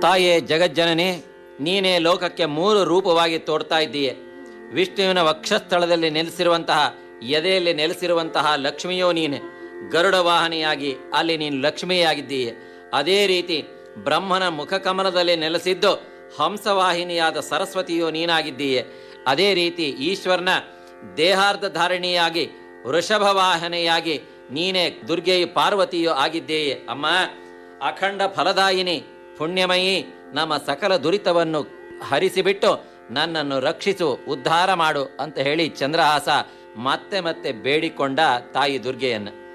ತಾಯೇ ಜಗಜ್ಜನನಿ ನೀನೇ ಲೋಕಕ್ಕೆ ಮೂರು ರೂಪವಾಗಿ ತೋಡ್ತಾ ಇದ್ದೀಯೆ ವಿಷ್ಣುವಿನ ವಕ್ಷಸ್ಥಳದಲ್ಲಿ ನೆಲೆಸಿರುವಂತಹ ಎದೆಯಲ್ಲಿ ನೆಲೆಸಿರುವಂತಹ ಲಕ್ಷ್ಮಿಯೋ ನೀನೆ ಗರುಡ ವಾಹನಿಯಾಗಿ ಅಲ್ಲಿ ನೀನು ಲಕ್ಷ್ಮಿಯಾಗಿದ್ದೀಯೆ ಅದೇ ರೀತಿ ಬ್ರಹ್ಮನ ಮುಖಕಮಲದಲ್ಲಿ ನೆಲೆಸಿದ್ದು ಹಂಸವಾಹಿನಿಯಾದ ಸರಸ್ವತಿಯೋ ನೀನಾಗಿದ್ದೀಯೆ ಅದೇ ರೀತಿ ಈಶ್ವರನ ದೇಹಾರ್ಧ ಧಾರಣಿಯಾಗಿ ವೃಷಭ ವಾಹನೆಯಾಗಿ ನೀನೇ ದುರ್ಗೆಯು ಪಾರ್ವತಿಯೋ ಆಗಿದ್ದೇಯೆ ಅಮ್ಮ ಅಖಂಡ ಫಲದಾಯಿನಿ ಪುಣ್ಯಮಯಿ ನಮ್ಮ ಸಕಲ ದುರಿತವನ್ನು ಹರಿಸಿಬಿಟ್ಟು ನನ್ನನ್ನು ರಕ್ಷಿಸು ಉದ್ಧಾರ ಮಾಡು ಅಂತ ಹೇಳಿ ಚಂದ್ರಹಾಸ ಮತ್ತೆ ಮತ್ತೆ ಬೇಡಿಕೊಂಡ ತಾಯಿ ದುರ್ಗೆಯನ್ನು